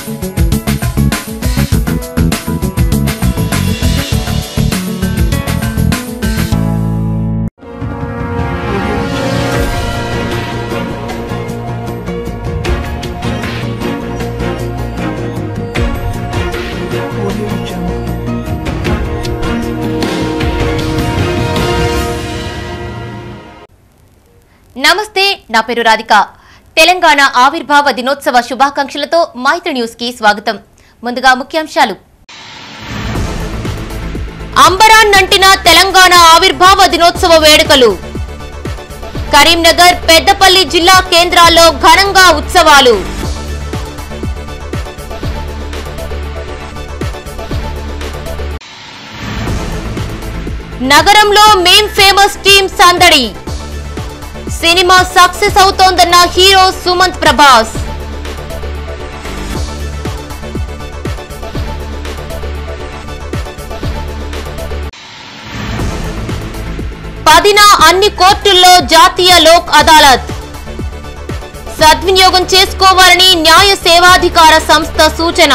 నమస్తే నా పేరు రాధిక తెలంగాణ ఆవిర్భావ దినోత్సవ శుభాకాంక్షలతో మైత్రి న్యూస్ కి స్వాగతం ముందుగా ముఖ్యాంశాలు అంబరాన్ నంటిన తెలంగాణ ఆవిర్భావ దినోత్సవ వేడుకలు కరీంనగర్ పెద్దపల్లి జిల్లా కేంద్రాల్లో ఘనంగా ఉత్సవాలు నగరంలో మేం ఫేమస్ టీం సందడి సినిమా సక్సెస్ అవుతోందన్న హీరో సుమంత్ ప్రభాస్ పదిన అన్ని కోర్టుల్లో జాతీయ లోక్ అదాలత్ సద్వినియోగం చేసుకోవాలని న్యాయ సేవాధికార సంస్థ సూచన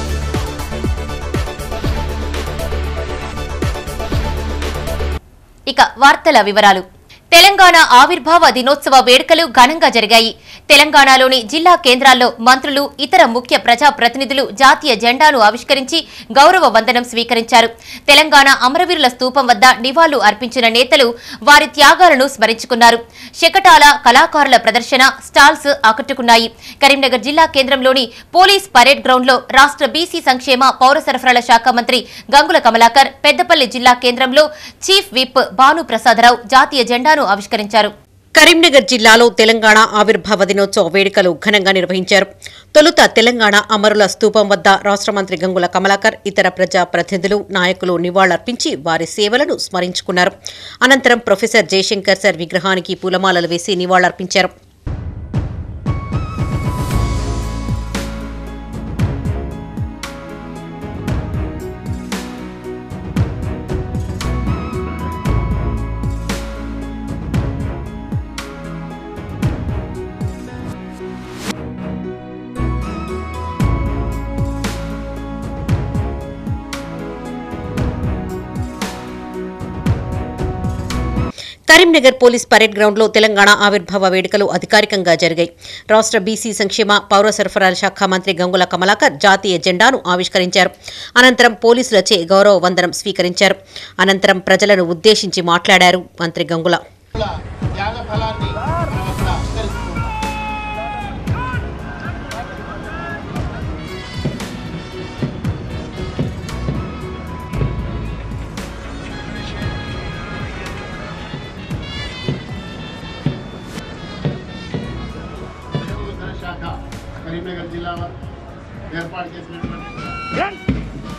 ఇక వార్తల వివరాలు తెలంగాణ ఆవిర్భావ దినోత్సవ వేడుకలు ఘనంగా జరిగాయి తెలంగాణలోని జిల్లా కేంద్రాల్లో మంత్రులు ఇతర ముఖ్య ప్రజా ప్రతినిధులు జాతీయ జెండాను ఆవిష్కరించి గౌరవ వందనం స్వీకరించారు తెలంగాణ అమరవీరుల స్తూపం వద్ద నివాళులు అర్పించిన నేతలు వారి త్యాగాలను స్మరించుకున్నారు శకటాల కళాకారుల ప్రదర్శన స్టాల్స్ ఆకట్టుకున్నాయి కరీంనగర్ జిల్లా కేంద్రంలోని పోలీస్ పరేడ్ గ్రౌండ్లో రాష్ట్ర బీసీ సంక్షేమ పౌర సరఫరాల శాఖ మంత్రి గంగుల కమలాకర్ పెద్దపల్లి జిల్లా కేంద్రంలో చీఫ్ విప్ భాను ప్రసాదరావు జాతీయ జెండాను ఆవిష్కరించారు కరీంనగర్ జిల్లాలో తెలంగాణ ఆవిర్భావ దినోత్సవ వేడుకలు ఘనంగా నిర్వహించారు తొలుత తెలంగాణ అమరుల స్తూపం వద్ద రాష్ట్ర మంత్రి గంగుల కమలాకర్ ఇతర ప్రజా ప్రతినిధులు నాయకులు నివాళులర్పించి వారి సేవలను స్మరించుకున్నారు అనంతరం ప్రొఫెసర్ జయశంకర్ సార్ విగ్రహానికి పూలమాలలు వేసి నివాళులర్పించారు కరీంనగర్ పోలీస్ పరేడ్ గ్రౌండ్లో తెలంగాణ ఆవిర్భావ వేడుకలు అధికారికంగా జరిగాయి రాష్ట్ర బీసీ సంక్షేమ పౌర సరఫరాల శాఖ మంత్రి గంగుల కమలాకర్ జాతీయ జెండాను ఆవిష్కరించారు అనంతరం పోలీసులచే గౌరవ వందనం స్వీకరించారు అనంతరం ప్రజలను ఉద్దేశించి మాట్లాడారు మంత్రి గంగుల త్యాగ ఫలాన్ని మనం అక్కడ ఆవిష్కరిస్తున్నాం ఉత్తర శాఖ కరీంనగర్ జిల్లా వారు ఏర్పాటు చేసినటువంటి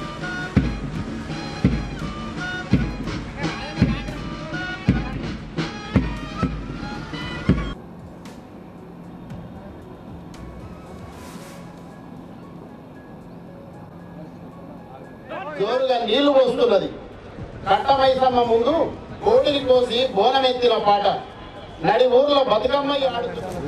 జోరుగా నీళ్లు పోస్తున్నది కట్టమైసమ్మ ముందు కోడిని కోసి బోనమెత్తిన పాట నడి ఊర్లో బతుకమ్మ ఆడుతున్నది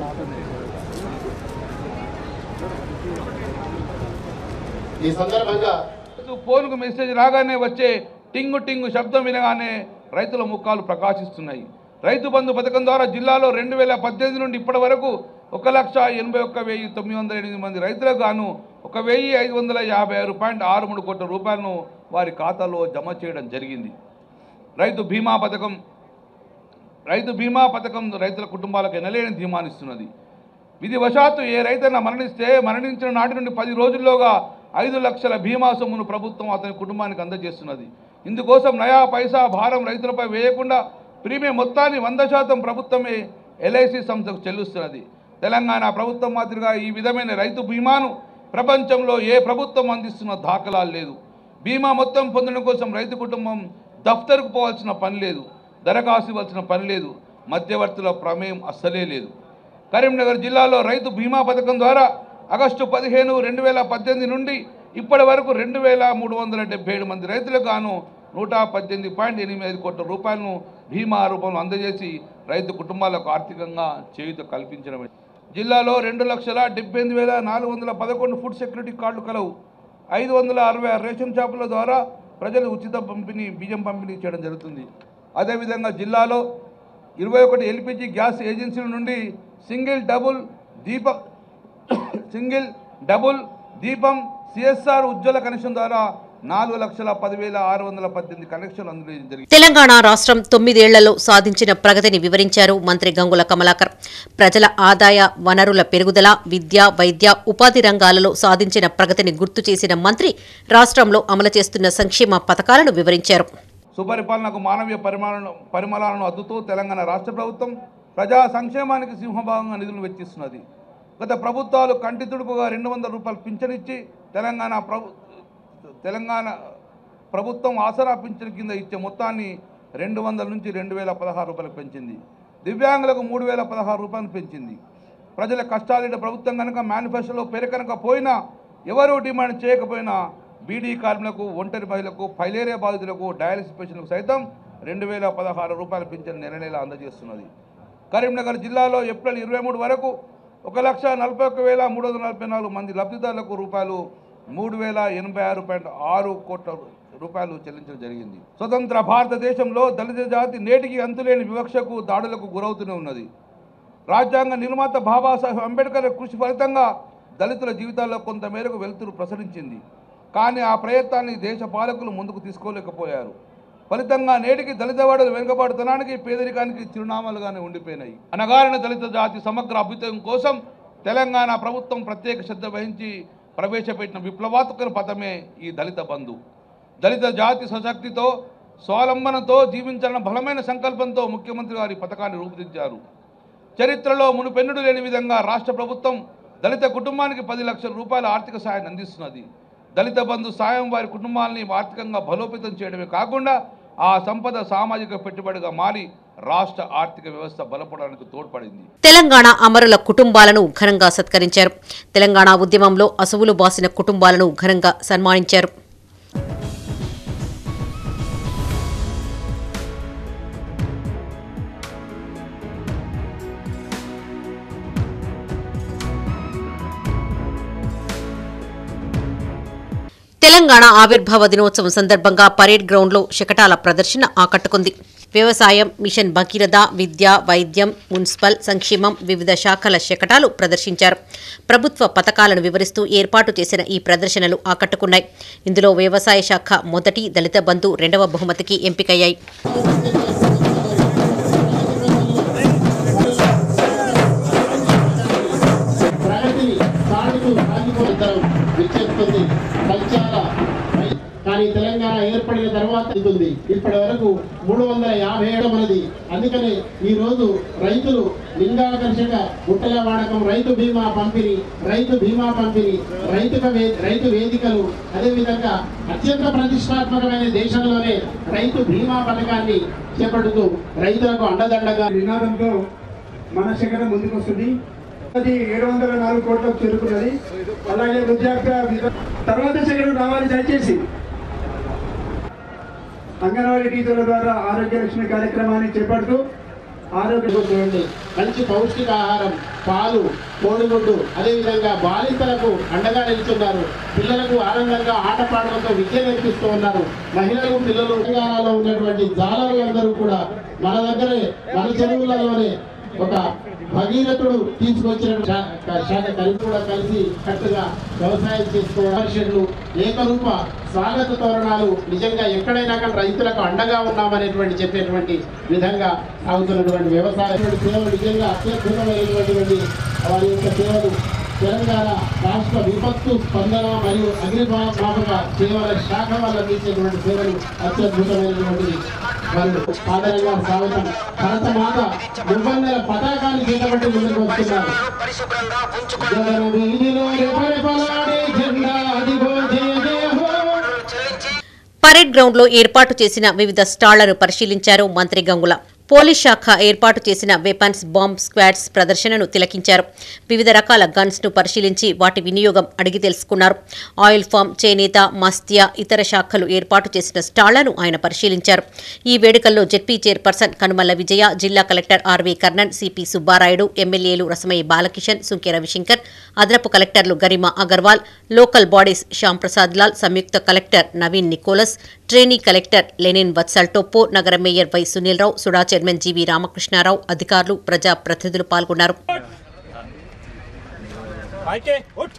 ఈ సందర్భంగా ఫోన్కు మెసేజ్ రాగానే వచ్చే టింగు టింగు శబ్దం వినగానే రైతుల ముఖాలు ప్రకాశిస్తున్నాయి రైతు బంధు పథకం ద్వారా జిల్లాలో రెండు వేల పద్దెనిమిది నుండి ఇప్పటి వరకు ఒక లక్ష ఎనభై ఒక్క వెయ్యి తొమ్మిది వందల ఎనిమిది మంది రైతులకు గాను ఒక వెయ్యి ఐదు వందల యాభై ఆరు పాయింట్ ఆరు మూడు కోట్ల రూపాయలను వారి ఖాతాలో జమ చేయడం జరిగింది రైతు బీమా పథకం రైతు బీమా పథకం రైతుల కుటుంబాలకు ఎనలేని ధీమానిస్తున్నది విధివశాత్తు ఏ రైతన్న మరణిస్తే మరణించిన నాటి నుండి పది రోజుల్లోగా ఐదు లక్షల బీమా సొమ్మును ప్రభుత్వం అతని కుటుంబానికి అందజేస్తున్నది ఇందుకోసం నయా పైసా భారం రైతులపై వేయకుండా ప్రీమియం మొత్తాన్ని వంద శాతం ప్రభుత్వమే ఎల్ఐసి సంస్థకు చెల్లిస్తున్నది తెలంగాణ ప్రభుత్వం మాదిరిగా ఈ విధమైన రైతు బీమాను ప్రపంచంలో ఏ ప్రభుత్వం అందిస్తున్న దాఖలాలు లేదు బీమా మొత్తం పొందడం కోసం రైతు కుటుంబం దఫ్తరుకు పోవాల్సిన పని లేదు దరఖాస్తు ఇవ్వాల్సిన పని లేదు మధ్యవర్తుల ప్రమేయం అస్సలే లేదు కరీంనగర్ జిల్లాలో రైతు బీమా పథకం ద్వారా ఆగస్టు పదిహేను రెండు వేల పద్దెనిమిది నుండి ఇప్పటి వరకు రెండు వేల మూడు వందల డెబ్బై ఏడు మంది రైతులకు గాను నూట పద్దెనిమిది పాయింట్ ఎనిమిది ఐదు కోట్ల రూపాయలను బీమా రూపంలో అందజేసి రైతు కుటుంబాలకు ఆర్థికంగా చేయూత కల్పించడం జిల్లాలో రెండు లక్షల డెబ్బై ఎనిమిది వేల నాలుగు వందల పదకొండు ఫుడ్ సెక్యూరిటీ కార్డులు కలవు ఐదు వందల అరవై ఆరు రేషన్ షాపుల ద్వారా ప్రజలు ఉచిత పంపిణీ బియ్యం పంపిణీ చేయడం జరుగుతుంది అదేవిధంగా జిల్లాలో ఇరవై ఒకటి ఎల్పిజి గ్యాస్ ఏజెన్సీల నుండి single double Deepa single double Deepam CSR Ujjwala connection ద్వారా నాలుగు లక్షల పదివేల ఆరు వందల పద్దెనిమిది కనెక్షన్లు అందజేయడం జరిగింది తెలంగాణ రాష్ట్రం తొమ్మిదేళ్లలో సాధించిన ప్రగతిని వివరించారు మంత్రి గంగుల కమలాకర్ ప్రజల ఆదాయ వనరుల పెరుగుదల విద్య వైద్య ఉపాధి రంగాలలో సాధించిన ప్రగతిని గుర్తు చేసిన మంత్రి రాష్ట్రంలో అమలు చేస్తున్న సంక్షేమ పథకాలను వివరించారు సుపరిపాలనకు మానవీయ పరిమాణాలను పరిమళాలను అద్దుతూ తెలంగాణ రాష్ట్ర ప్రభుత్వం ప్రజా సంక్షేమానికి సింహభాగంగా నిధులు వెచ్చిస్తున్నది గత ప్రభుత్వాలు కంటి తుడుపుగా రెండు వందల రూపాయలు పింఛనిచ్చి తెలంగాణ ప్రభు తెలంగాణ ప్రభుత్వం ఆసరా పింఛన్ కింద ఇచ్చే మొత్తాన్ని రెండు వందల నుంచి రెండు వేల పదహారు రూపాయలకు పెంచింది దివ్యాంగులకు మూడు వేల పదహారు రూపాయలు పెంచింది ప్రజల కష్టాలు ప్రభుత్వం కనుక మేనిఫెస్టోలో పేరుకనక పోయినా ఎవరూ డిమాండ్ చేయకపోయినా బీడీ కార్మికులకు ఒంటరి మహిళలకు ఫైలేరియా బాధితులకు డయాలసిస్ పేషెంట్లకు సైతం రెండు వేల పదహారు రూపాయల పింఛన్ నెల నెల అందజేస్తున్నది కరీంనగర్ జిల్లాలో ఏప్రిల్ ఇరవై మూడు వరకు ఒక లక్ష నలభై ఒక్క వేల మూడు వందల నలభై నాలుగు మంది లబ్ధిదారులకు రూపాయలు మూడు వేల ఎనభై ఆరు పాయింట్ ఆరు కోట్ల రూపాయలు చెల్లించడం జరిగింది స్వతంత్ర భారతదేశంలో దళిత జాతి నేటికి అంతులేని వివక్షకు దాడులకు గురవుతూనే ఉన్నది రాజ్యాంగ నిర్మాత బాబాసాహెబ్ అంబేద్కర్ కృషి ఫలితంగా దళితుల జీవితాల్లో కొంత మేరకు వెలుతురు ప్రసరించింది కానీ ఆ ప్రయత్నాన్ని దేశ పాలకులు ముందుకు తీసుకోలేకపోయారు ఫలితంగా నేటికి దళిత వాడలు వెనుకబాటుతనానికి పేదరికానికి చిరునామాలుగానే ఉండిపోయినాయి అనగారిన దళిత జాతి సమగ్ర అభ్యుదయం కోసం తెలంగాణ ప్రభుత్వం ప్రత్యేక శ్రద్ధ వహించి ప్రవేశపెట్టిన విప్లవాత్మక పథమే ఈ దళిత బంధు దళిత జాతి సశక్తితో స్వాలంబనతో జీవించాలన్న బలమైన సంకల్పంతో ముఖ్యమంత్రి గారి పథకాన్ని రూపుదిద్దారు చరిత్రలో మునుపెన్నుడు లేని విధంగా రాష్ట్ర ప్రభుత్వం దళిత కుటుంబానికి పది లక్షల రూపాయల ఆర్థిక సాయాన్ని అందిస్తున్నది దళిత బంధు సాయం వారి కుటుంబాలని ఆర్థికంగా బలోపేతం చేయడమే కాకుండా ఆ సంపద సామాజిక పెట్టుబడిగా మారి రాష్ట్ర ఆర్థిక వ్యవస్థ బలపడడానికి తోడ్పడింది తెలంగాణ అమరుల కుటుంబాలను ఘనంగా సత్కరించారు తెలంగాణ ఉద్యమంలో అసువులు బాసిన కుటుంబాలను ఘనంగా సన్మానించారు తెలంగాణ ఆవిర్భావ దినోత్సవం సందర్భంగా పరేడ్ గ్రౌండ్లో శకటాల ప్రదర్శన ఆకట్టుకుంది వ్యవసాయం మిషన్ భగీరథ విద్య వైద్యం మున్సిపల్ సంక్షేమం వివిధ శాఖల శకటాలు ప్రదర్శించారు ప్రభుత్వ పథకాలను వివరిస్తూ ఏర్పాటు చేసిన ఈ ప్రదర్శనలు ఆకట్టుకున్నాయి ఇందులో వ్యవసాయ శాఖ మొదటి దళిత బంధు రెండవ బహుమతికి ఎంపికయ్యాయి ప్రగతిని సాగుతూ సాగిపోతాం విచ్చేస్తుంది సంచార వై- కానీ తెలంగాణ ఏర్పడిన తర్వాత ఉంటుంది ఇప్పటి వరకు మూడు వందల యాభై ఏడు మనది అందుకనే ఈ రోజు రైతులు లింగాకర్షక గుట్టల వాడకం రైతు బీమా పంపిణీ రైతు బీమా పంపిణీ రైతు రైతు వేదికలు అదేవిధంగా అత్యంత ప్రతిష్టాత్మకమైన దేశంలోనే రైతు బీమా పథకాన్ని చేపడుతూ రైతులకు అండదండగా నినాదంతో మన శకటం ముందుకు వస్తుంది అది ఏడు వందల నాలుగు కోట్లకు చేరుకున్నది అలాగే వృద్ధాప్య విధ- తర్వాత శకటం రావాలి దయచేసి అంగన్వాడీ టీచర్ల ద్వారా ఆరోగ్య రక్షణ కార్యక్రమాన్ని చేపడుతూ ఆరోగ్య చూడండి మంచి పౌష్టికాహారం పాలు కోడిగుడ్డు అదేవిధంగా బాలింతలకు అండగా నిలుచున్నారు పిల్లలకు ఆనందంగా ఆటపాటలతో విద్య నేర్పిస్తూ ఉన్నారు మహిళలు పిల్లలు తెలంగాణలో ఉన్నటువంటి జాలరులందరూ కూడా మన దగ్గరే మన చెరువులలోనే ఒక భగీరథుడు తీసుకొచ్చిన శా- శాఖ కలిసి కూడా కలిసి కట్టుగా వ్యవసాయం చేసుకోవడం ఏకరూప స్వాగత తోరణాలు నిజంగా ఎక్కడైనా కానీ రైతులకు అండగా ఉన్నామనేటువంటి చెప్పేటువంటి విధంగా సాగుతున్నటువంటి వ్యవసాయ సేవలు నిజంగా అత్యద్భుతమైనటువంటి వారి యొక్క సేవలు తెలంగాణ రాష్ట్ర విపత్తు స్పందన మరియు అగ్నిమాపక సేవల శాఖ వల్ల తీసేటువంటి సేవలు అత్యద్భుతమైనటువంటిది వారు సాధారణంగా స్వాగతం భరత మాత మువ్వన్నెల పతాకాన్ని చేతబట్టి ముందుకు వస్తున్నారు జగన్ వీధిలో రెపరెపలాడే జెండా అదిగో జయ జయ హో పరేడ్ గ్రౌండ్లో ఏర్పాటు చేసిన వివిధ స్టాళ్లను పరిశీలించారు మంత్రి గంగుల పోలీస్ శాఖ ఏర్పాటు చేసిన వెపన్స్ బాంబ్ స్క్వాడ్స్ ప్రదర్శనను తిలకించారు వివిధ రకాల గన్స్ ను పరిశీలించి వాటి వినియోగం అడిగి తెలుసుకున్నారు ఆయిల్ ఫామ్ చేనేత మస్త్య ఇతర శాఖలు ఏర్పాటు చేసిన స్టాళ్లను ఆయన పరిశీలించారు ఈ వేడుకల్లో జెడ్పీ చైర్పర్సన్ కనుమల్ల విజయ జిల్లా collector RV Karnan CP Subbarayudu MLAs Rasamayya Balakishan Sunke Ravishankar అదనపు కలెక్టర్లు గరిమా అగర్వాల్ లోకల్ బాడీస్ శ్యాంప్రసాద్ లాల్ సంయుక్త collector Naveen Nicholas trainee collector Lenin Vatsal Toppo నగర mayor Y Sunilrao SUDA chairman GV Ramakrishnarao అధికారులు ప్రజా ప్రతినిధులు పాల్గొన్నారు అయితే ఉట్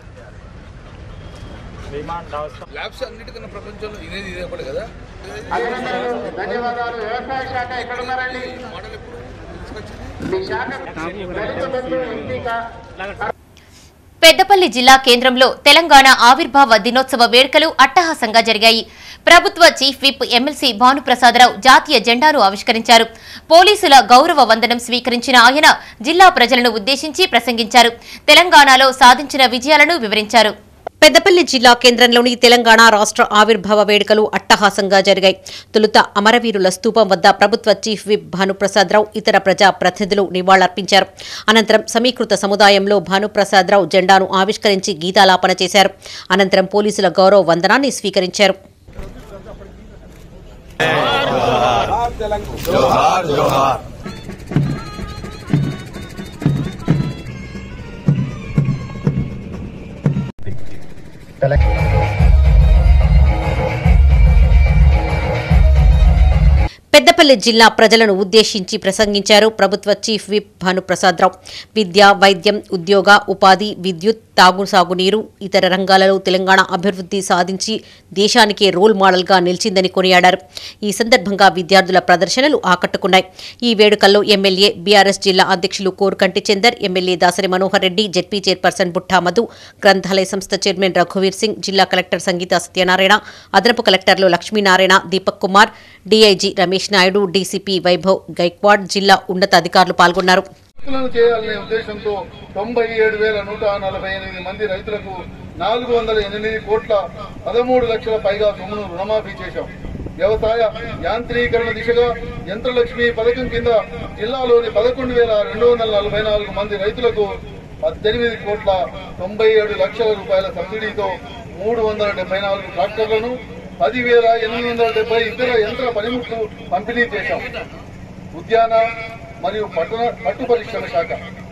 విమాన్ రావచ్చు ల్యాబ్స్ అన్నిటికన్నా ప్రపంచంలో ఇదేది ఇదే పడు కదా అభినందనలు ధన్యవాదాలు వ్యవసాయ శాఖ ఎక్కడ ఉన్నారండి మోడల్ ఎప్పుడు తీసుకొచ్చింది మీ శాఖ దళిత బంధు ఎంపిక పెద్దపల్లి జిల్లా కేంద్రంలో తెలంగాణ ఆవిర్భావ దినోత్సవ వేడుకలు అట్టహాసంగా జరిగాయి ప్రభుత్వ చీఫ్ విప్ ఎమ్మెల్సీ భానుప్రసాదరావు జాతీయ జెండాను ఆవిష్కరించారు పోలీసుల గౌరవ వందనం స్వీకరించిన ఆయన జిల్లా ప్రజలను ఉద్దేశించి ప్రసంగించారు తెలంగాణలో సాధించిన విజయాలను వివరించారు పెద్దపల్లి జిల్లా కేంద్రంలోని తెలంగాణ రాష్ట్ర ఆవిర్భావ వేడుకలు అట్టహాసంగా జరిగాయి తొలుత అమరవీరుల స్తూపం వద్ద ప్రభుత్వ చీఫ్ విప్ భానుప్రసాదరావు ఇతర ప్రజా ప్రతినిధులు నివాళులర్పించారు అనంతరం సమీకృత సముదాయంలో భానుప్రసాదరావు జెండాను ఆవిష్కరించి గీతాలాపన చేశారు అనంతరం పోలీసుల గౌరవ వందనాన్ని స్వీకరించారు పెద్దపల్లి జిల్లా ప్రజలను ఉద్దేశించి ప్రసంగించారు ప్రభుత్వ చీఫ్ విప్ భానుప్రసాదరావు విద్య వైద్యం ఉద్యోగ ఉపాధి విద్యుత్ తాగు సాగునీరు ఇతర రంగాలలో తెలంగాణ అభివృద్ధి సాధించి దేశానికే రోల్ మోడల్గా నిలిచిందని కొనియాడారు ఈ సందర్భంగా విద్యార్థుల ప్రదర్శనలు ఆకట్టుకున్నాయి ఈ వేడుకల్లో ఎమ్మెల్యే బీఆర్ఎస్ జిల్లా అధ్యక్షులు Korukanti Chandar MLA Dasari Manohar Reddy ZP chairperson Butta Madhu గ్రంథాలయ సంస్థ చైర్మన్ రఘువీర్ సింగ్ జిల్లా కలెక్టర్ సంగీత సత్యనారాయణ అదనపు కలెక్టర్లు లక్ష్మీనారాయణ దీపక్ కుమార్ డీఐజీ రమేష్ నాయుడు డీసీపీ వైభవ్ గైక్వాడ్ జిల్లా ఉన్నతాధికారులు పాల్గొన్నారు రైతులను చేయాలనే ఉద్దేశంతో తొంభై ఏడు వేల నూట నలభై ఎనిమిది మంది రైతులకు నాలుగు వందల ఎనిమిది కోట్ల పదమూడు లక్షల పైగా సొమ్మును రుణమాఫీ చేశాం వ్యవసాయ యాంత్రీకరణ దిశగా యంత్రలక్ష్మి పథకం కింద జిల్లాలోని పదకొండు వేల రెండు వందల నలభై నాలుగు మంది రైతులకు పద్దెనిమిది కోట్ల తొంభై ఏడు లక్షల రూపాయల సబ్సిడీతో మూడు వందల డెబ్బై నాలుగు ట్రాక్టర్లను పదివేల ఎనిమిది వందల డెబ్బై ఇతర యంత్ర పనిముట్లు పంపిణీ చేశాం ఉద్యాన మరియు పట్టణ పట్టు పరిశ్రమ శాఖ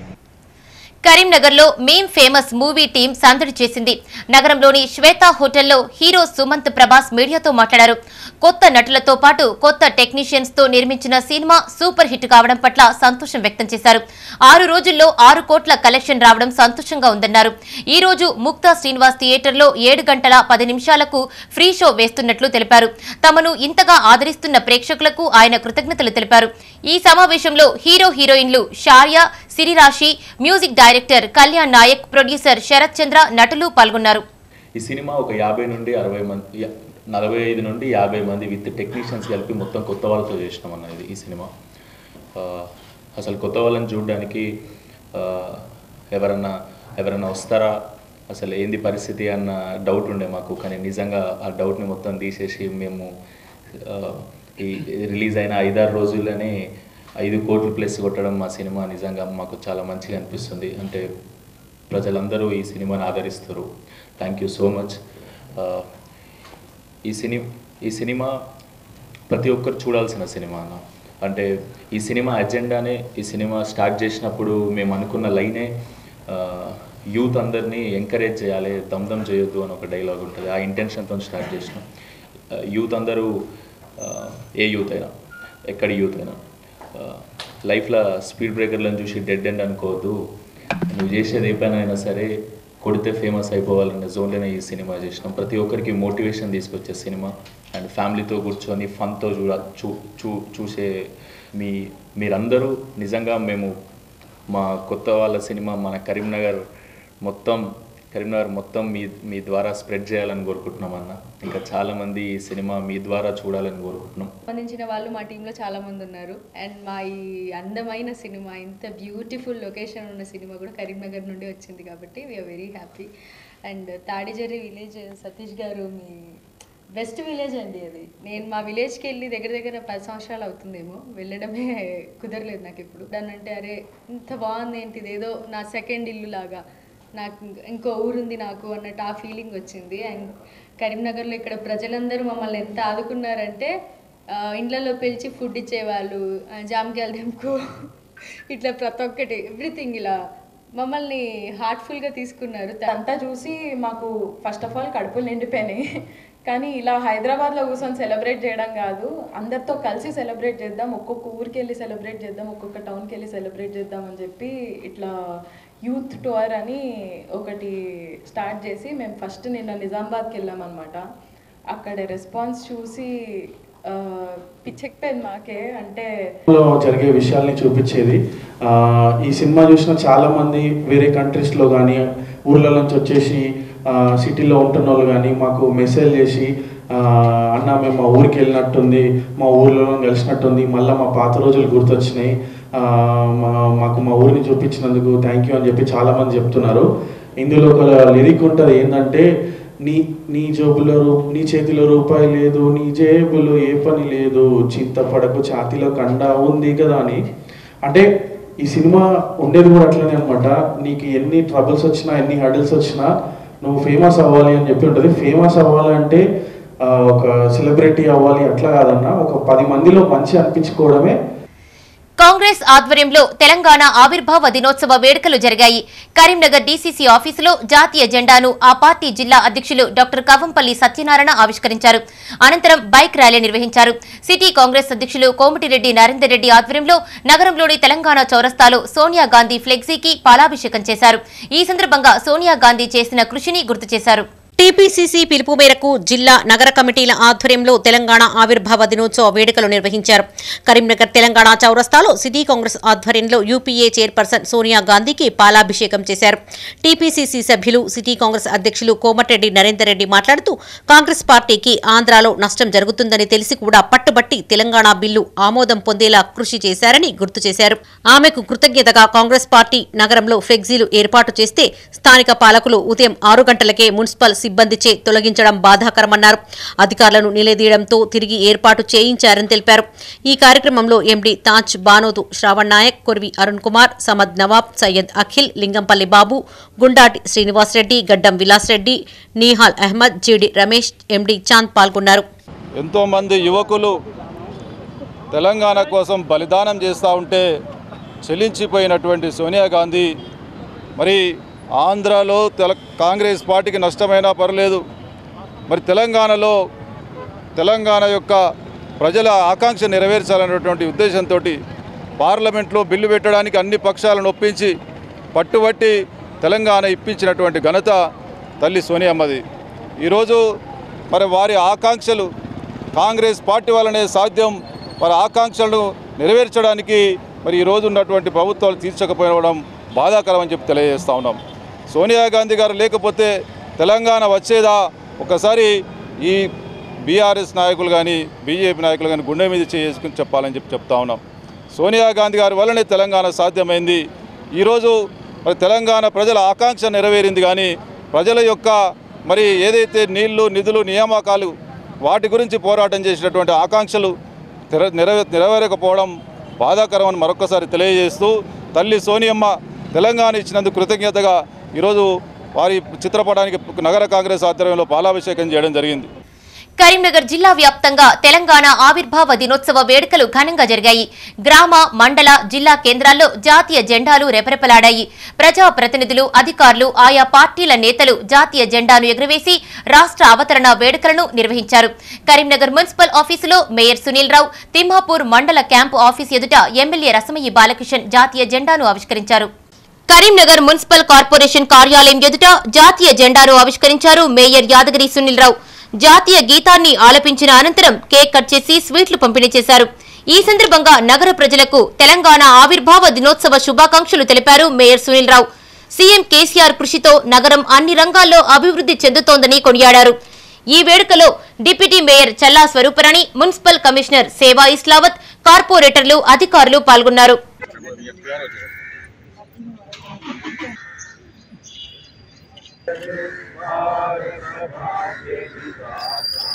కరీంనగర్లో మేం ఫేమస్ మూవీ టీం సందడి చేసింది నగరంలోని శ్వేతా హోటల్లో హీరో సుమంత్ ప్రభాస్ మీడియాతో మాట్లాడారు కొత్త నటులతో పాటు కొత్త టెక్నీషియన్స్ తో నిర్మించిన సినిమా సూపర్ హిట్ కావడం పట్ల సంతోషం వ్యక్తం చేశారు ఆరు రోజుల్లో ఆరు కోట్ల కలెక్షన్ రావడం సంతోషంగా ఉందన్నారు ఈ రోజు ముక్తా శ్రీనివాస్ థియేటర్లో ఏడు గంటల పది నిమిషాలకు ఫ్రీ షో వేస్తున్నట్లు తెలిపారు తమను ఇంతగా ఆదరిస్తున్న ప్రేక్షకులకు ఆయన కృతజ్ఞతలు తెలిపారు ఈ సమావేశంలో హీరో హీరోయిన్లు Sharya Sirirasi music director Kalyan Nayak producer Sharath Chandra నటులు పాల్గొన్నారు ఈ సినిమా ఒక యాభై నుండి అరవై మంది యా- నలభై ఐదు నుండి యాభై మంది విత్ టెక్నీషియన్స్ కలిపి మొత్తం కొత్త వాళ్ళతో చేసినాం అన్నది ఈ సినిమా ఆ, అసలు కొత్త వాళ్ళని చూడడానికి ఆ, ఎవరన్నా ఎవరన్నా వస్తారా అసలు ఏంది పరిస్థితి అన్న డౌట్ ఉండే మాకు కానీ నిజంగా ఆ డౌట్ని మొత్తం తీసేసి మేము ఆ, ఈ రిలీజ్ అయిన ఐదారు రోజుల్లోనే ఐదు కోట్లు ప్లస్ కొట్టడం మా సినిమా నిజంగా మాకు చాలా మంచిగా అనిపిస్తుంది అంటే ప్రజలందరూ ఈ సినిమాని ఆదరిస్తారు థ్యాంక్ యూ సో మచ్ ఈ సినీ ఈ సినిమా ప్రతి ఒక్కరు చూడాల్సిన సినిమా అన్న అంటే ఈ సినిమా అజెండానే ఈ సినిమా స్టార్ట్ చేసినప్పుడు మేము అనుకున్న లైనే యూత్ అందరినీ ఎంకరేజ్ చేయాలి దమ్దం చేయొద్దు అని ఒక డైలాగ్ ఉంటుంది ఆ ఇంటెన్షన్తో స్టార్ట్ చేసినాం యూత్ అందరూ ఆ, ఏ యూత్ అయినా ఎక్కడి యూత్ అయినా లైఫ్లో స్పీడ్ బ్రేకర్లను చూసి డెడ్ ఎండ్ అనుకోవద్దు నువ్వు చేసేది ఏ పని అయినా సరే కొడితే ఫేమస్ అయిపోవాలనే జోన్లోనే ఈ సినిమా చేసినాం ప్రతి ఒక్కరికి మోటివేషన్ తీసుకొచ్చే సినిమా అండ్ ఫ్యామిలీతో కూర్చొని ఫన్తో చూడ చూ చూ చూసే మీ మీరందరూ నిజంగా మేము మా కొత్త వాళ్ళ సినిమా మన కరీంనగర్ మొత్తం కరీంనగర్ మొత్తం మీ మీ ద్వారా స్ప్రెడ్ చేయాలని కోరుకుంటున్నాం అన్న ఇంకా చాలామంది ఈ సినిమా మీ ద్వారా చూడాలని కోరుకుంటున్నాం సంబంధించిన వాళ్ళు మా టీంలో చాలా మంది ఉన్నారు అండ్ మా ఈ అందమైన సినిమా ఇంత బ్యూటిఫుల్ లొకేషన్ ఉన్న సినిమా కూడా కరీంనగర్ నుండి వచ్చింది కాబట్టి we're very happy and Tadijarri village Satish గారు మీ బెస్ట్ విలేజ్ అండి అది నేను మా విలేజ్కి వెళ్ళి దగ్గర దగ్గర పది సంవత్సరాలు అవుతుందేమో వెళ్ళడమే కుదరలేదు నాకు ఇప్పుడు దాన్ని అంటే అరే ఇంత బాగుంది ఏంటి ఇదేదో నా సెకండ్ ఇల్లు లాగా నాకు ఇంక- ఇంకో ఊరుంది నాకు అన్నట్టు ఆ ఫీలింగ్ వచ్చింది అండ్ కరీంనగర్లో ఇక్కడ ప్రజలందరూ మమ్మల్ని ఎంత ఆదుకున్నారంటే ఆ, ఇండ్లలో పిలిచి ఫుడ్ ఇచ్చేవాళ్ళు ఆ, జామకాయలు తెంపుకో ఇట్లా ప్రతి ఒక్కటి ఎవ్రీథింగ్ ఇలా మమ్మల్ని హార్ట్ఫుల్గా తీసుకున్నారు అంతా చూసి మాకు ఫస్ట్ ఆఫ్ ఆల్ కడుపులు నిండిపోయినాయి కానీ ఇలా హైదరాబాద్లో కూర్చొని సెలబ్రేట్ చేయడం కాదు అందరితో కలిసి సెలబ్రేట్ చేద్దాం ఒక్కొక్క ఊరికి వెళ్ళి సెలబ్రేట్ చేద్దాం ఒక్కొక్క టౌన్కి వెళ్ళి సెలబ్రేట్ చేద్దాం అని చెప్పి ఇట్లా యూత్ టూర్ అని ఒకటి స్టార్ట్ చేసి మేము ఫస్ట్ నిన్న నిజామాబాద్కి వెళ్ళామన్నమాట అక్కడ రెస్పాన్స్ చూసి ఆ, పిచ్చెక్కిపోయింది మాకే అంటే లో జరిగే విషయాల్ని చూపించేది ఆ, ఈ సినిమా చూసిన చాలా మంది వేరే కంట్రీస్లో కానీ ఊర్ల నుంచి వచ్చేసి ఆ, సిటీలో ఉంటున్న వాళ్ళు కానీ మాకు మెసేజ్ చేసి ఆ, అన్న మేము మా ఊరికి వెళ్ళినట్టుంది మా ఊర్లో కలిసినట్టుంది మళ్ళీ మా పాత రోజులు గుర్తొచ్చినాయి ఆ, మా మాకు మా ఊరిని చూపించినందుకు థ్యాంక్ యూ అని చెప్పి చాలామంది చెప్తున్నారు ఇందులో ఒక లిరిక్ ఉంటుంది ఏంటంటే నీ నీ జేబులో రూ- నీ చేతిలో రూపాయి లేదు నీ జేబులో ఏ పని లేదు చింతపడకు ఛాతీలో కండ ఉంది కదా అని అంటే ఈ సినిమా ఉండేది కూడా అట్లనే అనమాట నీకు ఎన్ని ట్రబుల్స్ వచ్చినా ఎన్ని హడిల్స్ వచ్చినా నువ్వు ఫేమస్ అవ్వాలి అని చెప్పి ఉంటుంది ఫేమస్ అవ్వాలంటే ఆ, ఒక సెలబ్రిటీ అవ్వాలి అట్లా కాదన్నా ఒక పది మందిలో మంచి అనిపించుకోవడమే కాంగ్రెస్ ఆధ్వర్యంలో తెలంగాణ ఆవిర్భావ దినోత్సవ వేడుకలు జరిగాయి కరీంనగర్ డీసీసీ ఆఫీసులో జాతీయ జెండాను ఆ పార్టీ జిల్లా అధ్యక్షులు డాక్టర్ కవంపల్లి సత్యనారాయణ ఆవిష్కరించారు అనంతరం బైక్ ర్యాలీ నిర్వహించారు సిటీ కాంగ్రెస్ అధ్యక్షులు కోమటిరెడ్డి నరేందర్ రెడ్డి ఆధ్వర్యంలో నగరంలోని తెలంగాణ చౌరస్తాలో సోనియా గాంధీ ఫ్లెక్సీకి పాలాభిషేకం చేశారు ఈ సందర్భంగా సోనియా గాంధీ చేసిన కృషిని గుర్తు చేశారు టీపీసీసీ పిలుపు మేరకు జిల్లా నగర కమిటీల ఆధ్వర్యంలో తెలంగాణ ఆవిర్భావ దినోత్సవ వేడుకలు నిర్వహించారు కరీంనగర్ తెలంగాణ చౌరస్తాలో సిటీ కాంగ్రెస్ ఆధ్వర్యంలో యూపీఏ చైర్పర్సన్ సోనియా గాంధీకి పాలాభిషేకం చేశారు టీపీసీసీ సభ్యులు సిటీ కాంగ్రెస్ అధ్యక్షులు కోమటిరెడ్డి నరేందర్ రెడ్డి మాట్లాడుతూ కాంగ్రెస్ పార్టీకి ఆంధ్రాలో నష్టం జరుగుతుందని తెలిసి కూడా పట్టుబట్టి తెలంగాణ బిల్లు ఆమోదం పొందేలా కృషి చేశారని గుర్తు చేశారు ఆమెకు కృతజ్ఞతగా కాంగ్రెస్ పార్టీ నగరంలో ఫ్లెక్సీలు ఏర్పాటు చేస్తే స్థానిక పాలకులు ఉదయం ఆరు గంటలకే మున్సిపల్ సిబ్బందిచే తొలగించడం బాధాకరమన్నారు అధికారులను నిలదీయడంతో తిరిగి ఏర్పాటు చేయించారని తెలిపారు ఈ కార్యక్రమంలో ఎండీ తాజ్ బానోతు శ్రావణ్ నాయక్ కొర్వి అరుణ్ కుమార్ సమద్ నవాబ్ సయ్యద్ అఖిల్ లింగంపల్లి బాబు గుండాటి శ్రీనివాసరెడ్డి గడ్డం విలాస్ రెడ్డి నీహాల్ అహ్మద్ జీడి రమేష్ ఎండీ చాంద్ పాల్గొన్నారు ఎంతోమంది యువకులు తెలంగాణ కోసం బలిదానం చేస్తూ ఉంటే చెల్లించిపోయినటువంటి సోనియా గాంధీ మరి ఆంధ్రాలో తెల కాంగ్రెస్ పార్టీకి నష్టమైనా పర్లేదు మరి తెలంగాణలో తెలంగాణ యొక్క ప్రజల ఆకాంక్ష నెరవేర్చాలనేటువంటి ఉద్దేశంతో పార్లమెంట్లో బిల్లు పెట్టడానికి అన్ని పక్షాలను ఒప్పించి పట్టుబట్టి తెలంగాణ ఇప్పించినటువంటి ఘనత తల్లి సోనియమ్మది ఈరోజు మరి వారి ఆకాంక్షలు కాంగ్రెస్ పార్టీ వల్లనే సాధ్యం మరి ఆకాంక్షలను నెరవేర్చడానికి మరి ఈరోజు ఉన్నటువంటి ప్రభుత్వాలు తీర్చకపోవడం బాధాకరం అని చెప్పి తెలియజేస్తా ఉన్నాం సోనియా గాంధీ గారు లేకపోతే తెలంగాణ వచ్చేదా ఒకసారి ఈ బీఆర్ఎస్ నాయకులు కానీ బీజేపీ నాయకులు కానీ గుండె మీద చేసుకుని చెప్పాలని చెప్పి చెప్తా ఉన్నాం సోనియా గాంధీ గారి వల్లనే తెలంగాణ సాధ్యమైంది ఈరోజు మరి తెలంగాణ ప్రజల ఆకాంక్ష నెరవేరింది కానీ ప్రజల యొక్క మరి ఏదైతే నీళ్లు నిధులు నియామకాలు వాటి గురించి పోరాటం చేసినటువంటి ఆకాంక్షలు తెర నెరవే నెరవేరకపోవడం బాధాకరం అని మరొకసారి తెలియజేస్తూ తల్లి సోనియమ్మ తెలంగాణ ఇచ్చినందుకు కృతజ్ఞతగా ఈరోజు వారి చిత్రపటానికి నగర కాంగ్రెస్ ఆధ్వర్యంలో పాలాభిషేకం చేయడం జరిగింది కరీంనగర్ జిల్లా వ్యాప్తంగా తెలంగాణ ఆవిర్భావ దినోత్సవ వేడుకలు ఘనంగా జరిగాయి గ్రామ మండల జిల్లా కేంద్రాల్లో జాతీయ జెండాలు రెపరెపలాడాయి ప్రజా ప్రతినిధులు అధికారులు ఆయా పార్టీల నేతలు జాతీయ జెండాను ఎగురవేసి రాష్ట్ర అవతరణ వేడుకలను నిర్వహించారు కరీంనగర్ మున్సిపల్ ఆఫీసులో మేయర్ సునీల్ రావు తిమ్మాపూర్ మండల క్యాంపు ఆఫీస్ ఎదుట ఎమ్మెల్యే రసమయ్యి బాలకిషన్ జాతీయ జెండాను ఆవిష్కరించారు కరీంనగర్ మున్సిపల్ కార్పొరేషన్ కార్యాలయం ఎదుట జాతీయ జెండాను ఆవిష్కరించారు మేయర్ యాదగిరి సునీల్ రావు జాతీయ గీతాన్ని ఆలపించిన అనంతరం కేక్ కట్ చేసి స్వీట్లు పంపిణీ చేశారు ఈ సందర్భంగా నగర ప్రజలకు తెలంగాణ ఆవిర్భావ దినోత్సవ శుభాకాంక్షలు తెలిపారు మేయర్ సునీల్ రావు సీఎం కేసీఆర్ కృషితో నగరం అన్ని రంగాల్లో అభివృద్ధి చెందుతోందని కొనియాడారు ఈ వేడుకలో deputy mayor Challa Swaruparani municipal commissioner Seva Islavath కార్పొరేటర్లు అధికారులు పాల్గొన్నారు Thank you.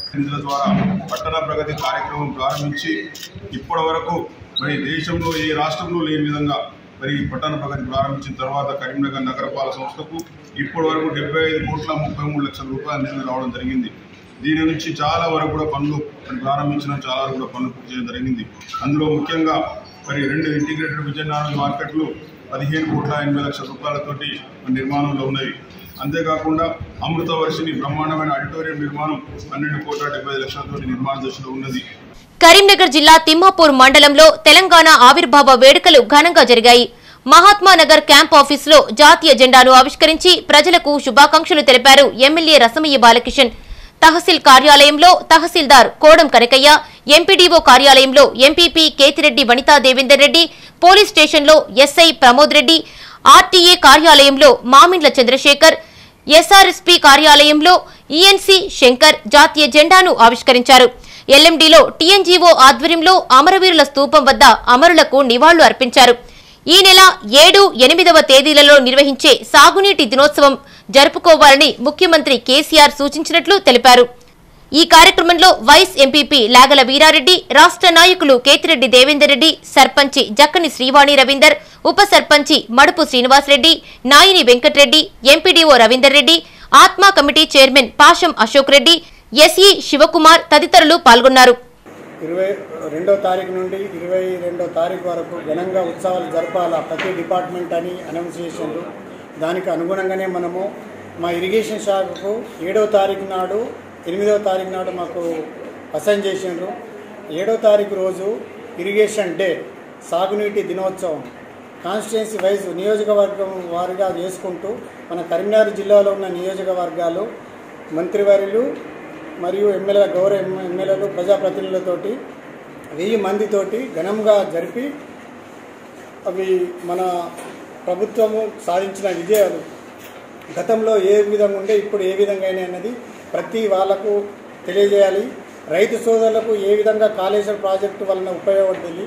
నిధుల ద్వారా పట్టణ ప్రగతి కార్యక్రమం ప్రారంభించి ఇప్పటి వరకు మరి దేశంలో ఏ రాష్ట్రంలో లేని విధంగా మరి పట్టణ ప్రగతి ప్రారంభించిన తర్వాత కరీంనగర్ నగరపాలక సంస్థకు ఇప్పటి వరకు డెబ్బై ఐదు కోట్ల ముప్పై మూడు లక్షల రూపాయల నిధులు రావడం జరిగింది దీని నుంచి చాలా వరకు కూడా పనులు మరి ప్రారంభించిన చాలా వరకు కూడా పనులు పూర్తి చేయడం జరిగింది అందులో ముఖ్యంగా మరి రెండు ఇంటిగ్రేటెడ్ విజయనగరం మార్కెట్లు పదిహేను కోట్ల ఎనభై లక్షల రూపాయలతోటి నిర్మాణంలో ఉన్నవి అంతేకాకుండా అమృత వర్షిని బ్రహ్మాండమైన ఆడిటోరియం నిర్మాణం పన్నెండు కోట్ల డెబ్బై ఐదు లక్షలతోటి నిర్మాణ దశలో ఉన్నది కరీంనగర్ జిల్లా తిమ్మాపూర్ మండలంలో తెలంగాణ ఆవిర్భావ వేడుకలు ఘనంగా జరిగాయి మహాత్మానగర్ క్యాంప్ ఆఫీసులో జాతీయ జెండాను ఆవిష్కరించి ప్రజలకు శుభాకాంక్షలు తెలిపారు ఎమ్మెల్యే రసమయ్య బాలకిషన్ తహసీల్ కార్యాలయంలో తహసీల్దార్ కోడం కనకయ్య ఎంపీడీఓ కార్యాలయంలో ఎంపీపీ కేతిరెడ్డి వనితా దేవేందర్ రెడ్డి పోలీస్ స్టేషన్లో ఎస్ఐ ప్రమోద్ రెడ్డి ఆర్టీఏ కార్యాలయంలో మామిండ్ల చంద్రశేఖర్ ఎస్ఆర్ఎస్పీ కార్యాలయంలో ఈఎన్సీ శంకర్ జాతీయ జెండాను ఆవిష్కరించారు ఎల్ఎండీలో టీఎన్జీఓ ఆధ్వర్యంలో అమరవీరుల స్తూపం వద్ద అమరులకు నివాళులు అర్పించారు ఈ నెల ఏడు ఎనిమిదవ తేదీలలో నిర్వహించే సాగునీటి దినోత్సవం జరుపుకోవాలని ముఖ్యమంత్రి కేసీఆర్ సూచించినట్లు తెలిపారు ఈ కార్యక్రమంలో వైస్ ఎంపీపీ లాగల వీరారెడ్డి రాష్ట్ర నాయకులు కేతిరెడ్డి దేవేందర్ రెడ్డి సర్పంచి జక్కని శ్రీవాణి రవీందర్ ఉప సర్పంచి మడుపు శ్రీనివాసరెడ్డి నాయిని వెంకటరెడ్డి ఎంపీడీఓ రవీందర్ రెడ్డి ఆత్మా committee chairman Pasham Ashok Reddy SE Shivakumar తదితరులు పాల్గొన్నారు ఇరవై రెండో తారీఖు నుండి ఇరవై రెండో తారీఖు వరకు ఘనంగా ఉత్సవాలు జరపాలా ప్రతి డిపార్ట్మెంట్ అని అనౌన్స్ చేసిండ్రు దానికి అనుగుణంగానే మనము మా ఇరిగేషన్ శాఖకు ఏడవ తారీఖు నాడు ఎనిమిదవ తారీఖు నాడు మాకు అసైన్ చేసిండ్రు ఏడో తారీఖు రోజు ఇరిగేషన్ డే సాగునీటి దినోత్సవం కాన్స్టిట్యున్సీ వైజ్ నియోజకవర్గం వారిగా చేసుకుంటూ మన కరీంనగర్ జిల్లాలో ఉన్న నియోజకవర్గాలు మంత్రివర్యులు మరియు ఎమ్మెల్యే గౌరవ ఎమ్- ఎమ్మెల్యేలు ప్రజాప్రతినిధులతోటి వెయ్యి మందితోటి ఘనంగా జరిపి అవి మన ప్రభుత్వము సాధించిన విజయాలు గతంలో ఏ విధంగా ఉండే ఇప్పుడు ఏ విధంగా అయినాయి అన్నది ప్రతి వాళ్ళకు తెలియజేయాలి రైతు సోదరులకు ఏ విధంగా కాళేశ్వరం ప్రాజెక్టు వలన ఉపయోగపడుతుంది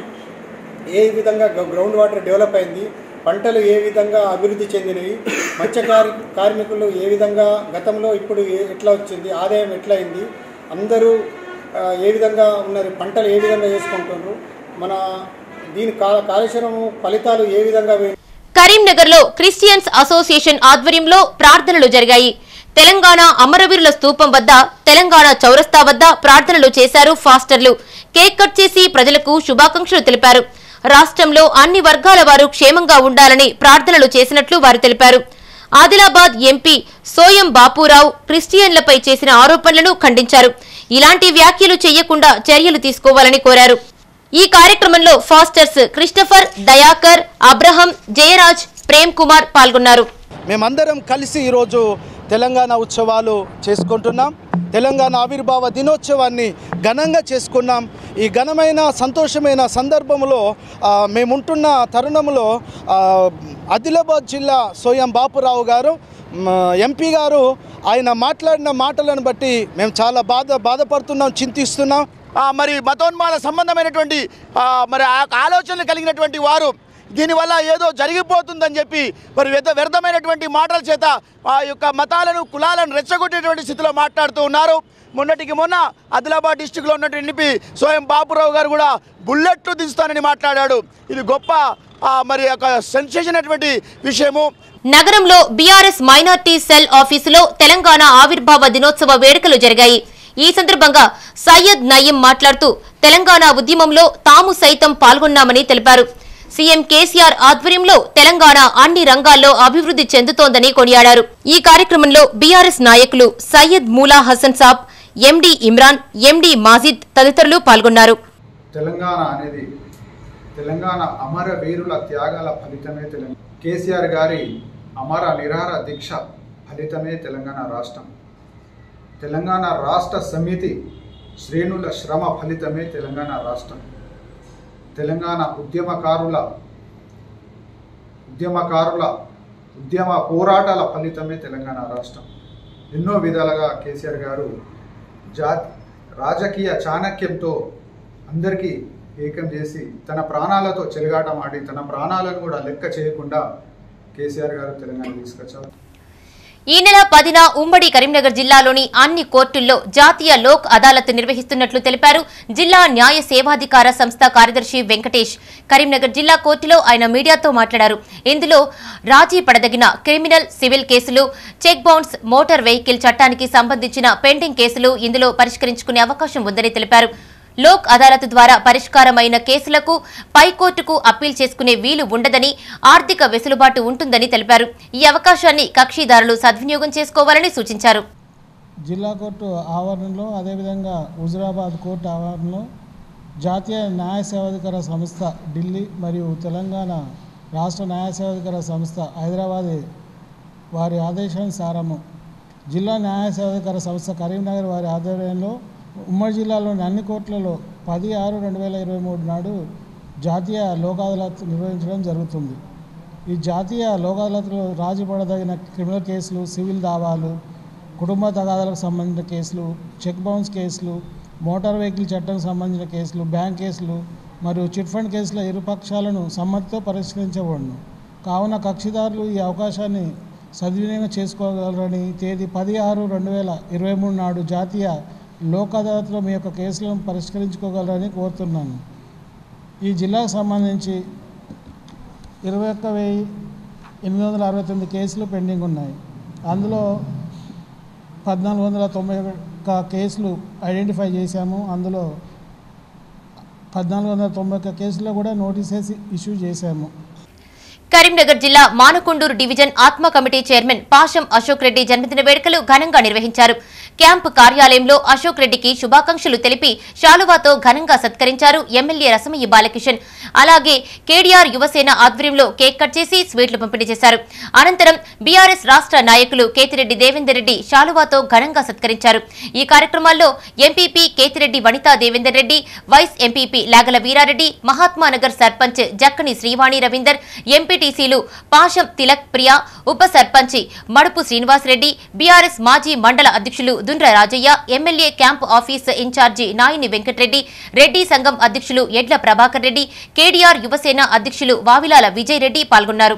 ఏ విధంగా గ- గ్రౌండ్ వాటర్ డెవలప్ అయింది పంటలు ఏ విధంగా అభివృద్ధి చెందినవి మత్స్యకారి కార్మికులు ఏ విధంగా గతంలో ఇప్పుడు ఏ- ఎట్లా వచ్చింది ఆదాయం ఎట్లా అయింది అందరూ ఆ, ఏ విధంగా ఉన్నారు పంటలు ఏ విధంగా చేసుకుంటున్నారు మన దీని కా కాళేశ్వరం ఫలితాలు ఏ విధంగా వే- కరీంనగర్ లో క్రిస్టియన్స్ అసోసియేషన్ ఆధ్వర్యంలో ప్రార్థనలు జరిగాయి తెలంగాణ అమరవీరుల స్తూపం వద్ద తెలంగాణ చౌరస్తా వద్ద ప్రార్థనలు చేశారు ఫాస్టర్లు కేక్ కట్ చేసి ప్రజలకు శుభాకాంక్షలు తెలిపారు రాష్ట్రంలో అన్ని వర్గాల వారు క్షేమంగా ఉండాలని ప్రార్థనలు చేసినట్లు వారు తెలిపారు ఆదిలాబాద్ ఎంపీ సోయం బాపురావు క్రిస్టియన్లపై చేసిన ఆరోపణలను ఖండించారు ఇలాంటి వ్యాఖ్యలు చేయకుండా చర్యలు తీసుకోవాలని కోరారు ఈ కార్యక్రమంలో pastors Christopher Dayakar Abraham Jayaraj Prem Kumar పాల్గొన్నారు మేమందరం కలిసి ఈరోజు తెలంగాణ ఉత్సవాలు చేసుకుంటున్నాం తెలంగాణ ఆవిర్భావ దినోత్సవాన్ని ఘనంగా చేసుకున్నాం ఈ ఘనమైన సంతోషమైన సందర్భంలో ఆ, మేముంటున్న తరుణంలో ఆ, ఆదిలాబాద్ జిల్లా సోయం బాపురావు గారు మ, ఎంపీ గారు ఆయన మాట్లాడిన మాటలను బట్టి మేము చాలా బాధ బాధపడుతున్నాం చింతిస్తున్నాం ఆ, మరి మతోన్మాద సంబంధమైనటువంటి ఆ, మరి ఆ ఆలోచనలు కలిగినటువంటి వారు దీనివల్ల ఏదో జరిగిపోతుందని చెప్పి మరి వ్యర్థ వ్యర్థమైనటువంటి మాటల చేత ఆ యొక్క మతాలను కులాలను రెచ్చగొట్టేటువంటి స్థితిలో మాట్లాడుతూ ఉన్నారు మొన్నటికి మొన్న ఆదిలాబాద్ డిస్టిక్లో ఉన్నటువంటి ఎన్నిపి స్వయం బాపురావు గారు కూడా బుల్లెట్లు దించుతానని మాట్లాడాడు ఇది గొప్ప ఆ, మరి ఒక సెన్సేషన్ అటువంటి విషయము నగరంలో బీఆర్ఎస్ మైనార్టీ సెల్ ఆఫీసులో తెలంగాణ ఆవిర్భావ దినోత్సవ వేడుకలు జరిగాయి ఈ సందర్భంగా సయ్యద్ నయీం మాట్లాడుతూ తెలంగాణ ఉద్యమంలో తాము సైతం పాల్గొన్నామని తెలిపారు సీఎం కేసీఆర్ ఆధ్వర్యంలో తెలంగాణ అన్ని రంగాల్లో అభివృద్ధి చెందుతోందని కొనియాడారు ఈ కార్యక్రమంలో బీఆర్ఎస్ నాయకులు సయ్యద్ మూలా హసన్ సాబ్ ఎండీ ఇమ్రాన్ ఎండీ మాజిద్ తదితరులు పాల్గొన్నారు తెలంగాణ అనేది తెలంగాణ అమర వీరుల త్యాగాల ఫలితమే తెలంగాణ కేసీఆర్ గారి అమర నిరాహార దీక్ష ఫలితమే తెలంగాణ రాష్ట్రం తెలంగాణ రాష్ట్ర సమితి శ్రేణుల శ్రమ ఫలితమే తెలంగాణ రాష్ట్రం తెలంగాణ ఉద్యమకారుల ఉద్యమకారుల ఉద్యమ పోరాటాల ఫలితమే తెలంగాణ రాష్ట్రం ఎన్నో విధాలుగా కేసీఆర్ గారు జా రాజకీయ చాణక్యంతో అందరికీ ఏకం చేసి తన ప్రాణాలతో చెలగాటమాడి తన ప్రాణాలను కూడా లెక్క చేయకుండా కేసీఆర్ గారు తెలంగాణ తీసుకొచ్చారు ఈ నెల పదిన ఉమ్మడి కరీంనగర్ జిల్లాలోని అన్ని కోర్టుల్లో జాతీయ లోక్ అదాలత్ నిర్వహిస్తున్నట్లు తెలిపారు జిల్లా న్యాయ సేవాధికార సంస్థ కార్యదర్శి వెంకటేష్ కరీంనగర్ జిల్లా కోర్టులో ఆయన మీడియాతో మాట్లాడారు ఇందులో రాజీ పడదగిన క్రిమినల్ సివిల్ కేసులు చెక్ బౌన్స్ మోటార్ వెహికల్ చట్టానికి సంబంధించిన పెండింగ్ కేసులు ఇందులో పరిష్కరించుకునే అవకాశం ఉందని తెలిపారు లోక్ అదాలత్ ద్వారా పరిష్కారమైన కేసులకు పైకోర్టుకు అప్పీల్ చేసుకునే వీలు ఉండదని ఆర్థిక వెసులుబాటు ఉంటుందని తెలిపారు ఈ అవకాశాన్ని కక్షిదారులు సద్వినియోగం చేసుకోవాలని సూచించారు జిల్లా కోర్టు ఆవరణలో అదేవిధంగా హుజురాబాద్ కోర్టు ఆవరణలో జాతీయ న్యాయ సేవాధికార సంస్థ ఢిల్లీ మరియు తెలంగాణ రాష్ట్ర న్యాయ సేవాధికార సంస్థ హైదరాబాద్ వారి ఆదేశానుసారము జిల్లా న్యాయ సేవాధికార సంస్థ కరీంనగర్ వారి ఆధ్వర్యంలో ఉమ్మడి జిల్లాలోని అన్ని కోర్టులలో పది ఆరు రెండు వేల ఇరవై మూడు నాడు జాతీయ లోక్ అదాలత్ నిర్వహించడం జరుగుతుంది ఈ జాతీయ లోక్ అదాలత్లో రాజీ పడదగిన క్రిమినల్ కేసులు సివిల్ దావాలు కుటుంబ తగాదాలకు సంబంధించిన కేసులు చెక్ బౌన్స్ కేసులు మోటార్ వెహికల్ చట్టానికి సంబంధించిన కేసులు బ్యాంక్ కేసులు మరియు చిట్ ఫండ్ కేసుల ఇరుపక్షాలను సమ్మతితో పరిష్కరించబడును కావున కక్షిదారులు ఈ అవకాశాన్ని సద్వినియోగం చేసుకోగలరని తేదీ పది ఆరు రెండు వేల ఇరవై మూడు నాడు జాతీయ లోక్ అదాలత్లో మీ యొక్క కేసులను పరిష్కరించుకోగలరని కోరుతున్నాను ఈ జిల్లాకు సంబంధించి ఇరవై ఒక్క వెయ్యి ఎనిమిది వందల అరవై తొమ్మిది కేసులు పెండింగ్ ఉన్నాయి అందులో పద్నాలుగు వందల తొంభై ఒక్క కేసులు ఐడెంటిఫై చేశాము అందులో పద్నాలుగు వందల తొంభై ఒక్క కేసులో కూడా నోటీసెస్ ఇష్యూ చేశాము కరీంనగర్ జిల్లా మానకొండూరు డివిజన్ ఆత్మ కమిటీ చైర్మన్ పాషం అశోక్ రెడ్డి జన్మదిన వేడుకలు ఘనంగా నిర్వహించారు క్యాంపు కార్యాలయంలో అశోక్ రెడ్డికి శుభాకాంక్షలు తెలిపి శాలువాతో ఘనంగా సత్కరించారు ఎమ్మెల్యే రసమయ్య బాలకిషన్ అలాగే కేడీఆర్ యువసేన ఆధ్వర్యంలో కేక్ కట్ చేసి స్వీట్లు పంపిణీ చేశారు అనంతరం బీఆర్ఎస్ రాష్ట్ర నాయకులు కేతిరెడ్డి దేవేందర్ రెడ్డి శాలువాతో ఘనంగా సత్కరించారు ఈ కార్యక్రమాల్లో MPP Kethireddy Vanitha Devender Reddy vice MPP Lagala Veerareddy Mahatmanagar sarpanch Jakkani Srivani Ravinder ఎంపీటీసీలు పాషం తిలక్ ప్రియా ఉప సర్పంచి మడుపు శ్రీనివాసరెడ్డి బీఆర్ఎస్ మాజీ మండల అధ్యక్షులు Dundra Rajaiah MLA camp office in charge Naini Venkatreddy Reddy సంఘం అధ్యక్షులు ఎడ్ల ప్రభాకర్ రెడ్డి కేడీఆర్ యువసేన అధ్యక్షులు వావిలాల విజయ్ రెడ్డి పాల్గొన్నారు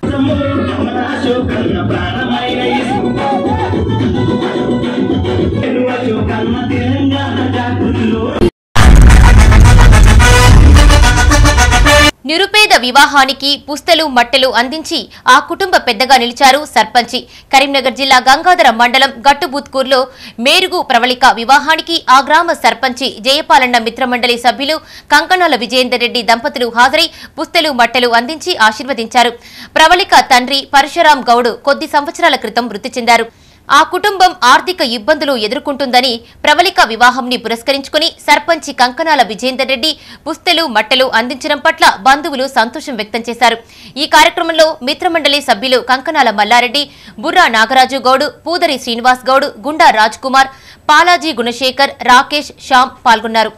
నిరుపేద వివాహానికి పుస్తలు మట్టెలు అందించి ఆ కుటుంబ పెద్దగా నిలిచారు సర్పంచి కరీంనగర్ జిల్లా గంగాధర మండలం గట్టుబుత్కూర్లో మేరుగు ప్రవళిక వివాహానికి ఆ గ్రామ సర్పంచి జయపాలన్న మిత్రమండలి సభ్యులు కంకణాల విజయేందర్ రెడ్డి దంపతులు హాజరై పుస్తలు మట్టెలు అందించి ఆశీర్వదించారు ప్రవళిక తండ్రి పరశురాం గౌడ్ కొద్ది సంవత్సరాల క్రితం మృతి చెందారు ఆ కుటుంబం ఆర్థిక ఇబ్బందులు ఎదుర్కొంటుందని ప్రవళిక వివాహంని పురస్కరించుకుని సర్పంచి కంకణాల విజేందర్ రెడ్డి పుస్తెలు మట్టెలు అందించడం పట్ల బంధువులు సంతోషం వ్యక్తం చేశారు ఈ కార్యక్రమంలో మిత్రమండలి సభ్యులు కంకణాల మల్లారెడ్డి బుర్రా నాగరాజు గౌడ్ పూదరి శ్రీనివాస్ గౌడ్ గుండా రాజ్ కుమార్ పాలాజీ గుణశేఖర్ రాకేష్ శ్యామ్ పాల్గొన్నారు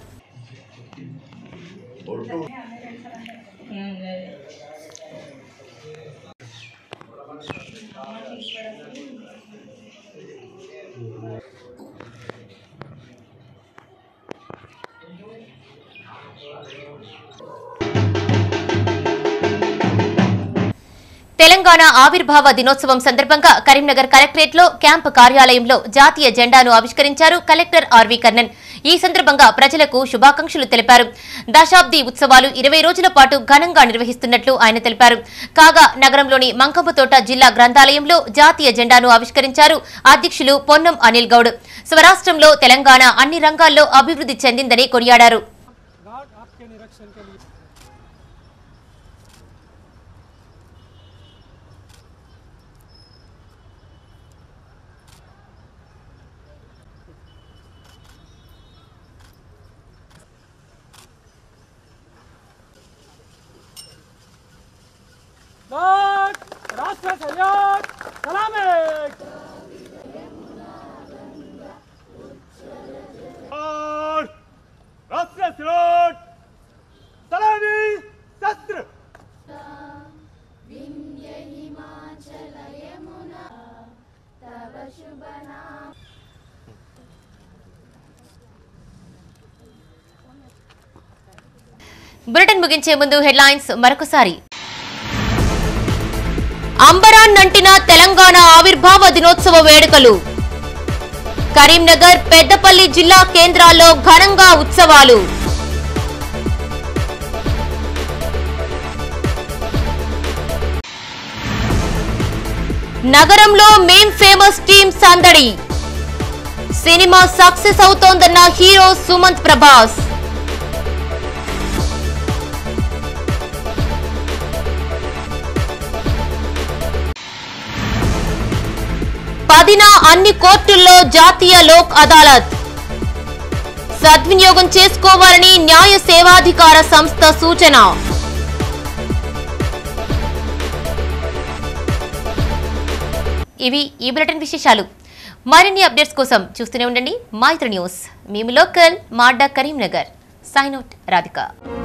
తెలంగాణ ఆవిర్భావ దినోత్సవం సందర్భంగా కరీంనగర్ కలెక్టరేట్ లో క్యాంప్ కార్యాలయంలో జాతీయ జెండాను ఆవిష్కరించారు కలెక్టర్ ఆర్వీ కర్ణన్ ఈ సందర్భంగా ప్రజలకు శుభాకాంక్షలు తెలిపారు దశాబ్ది ఉత్సవాలు ఇరవై రోజుల పాటు ఘనంగా నిర్వహిస్తున్నట్లు ఆయన తెలిపారు కాగా నగరంలోని మంకంపతోట జిల్లా గ్రంథాలయంలో జాతీయ జెండాను ఆవిష్కరించారు అధ్యక్షులు పొన్నం అనిల్ గౌడ్ స్వరాష్ట్రంలో తెలంగాణ అన్ని రంగాల్లో అభివృద్ధి చెందిందని కొనియాడారు राष्ट्र सहयोग सलामी और राष्ट्र सहयोग सलामी शस्त्र బులెటిన్ ముగించే ముందు హెడ్లైన్స్ మరొకసారి అంబరాన్న అడుగంటిన తెలంగాణ ఆవిర్భావ దినోత్సవ వేడుకలు కరీంనగర్ పెద్దపల్లి జిల్లా కేంద్రాల్లో ఘనంగా ఉత్సవాలు నగరంలో మేం ఫేమస్ టీమ్ సందడి సినిమా సక్సెస్ అవుతోందన్న హీరో సుమంత్ ప్రభాస్ పదిన అన్ని కోర్టుల్లో జాతీయ లోక్ అదాలత్ సద్వినియోగం చేసుకోవాలని న్యాయ సేవాధికార సంస్థ సూచన ఇవి ఈ బులెటిన్ విశేషాలు మరిన్ని అప్డేట్స్ కోసం చూస్తూనే ఉండండి మా ఇతర న్యూస్ మేము లోకల్ మాడ్డా కరీంనగర్ సైన్ అవుట్ రాధిక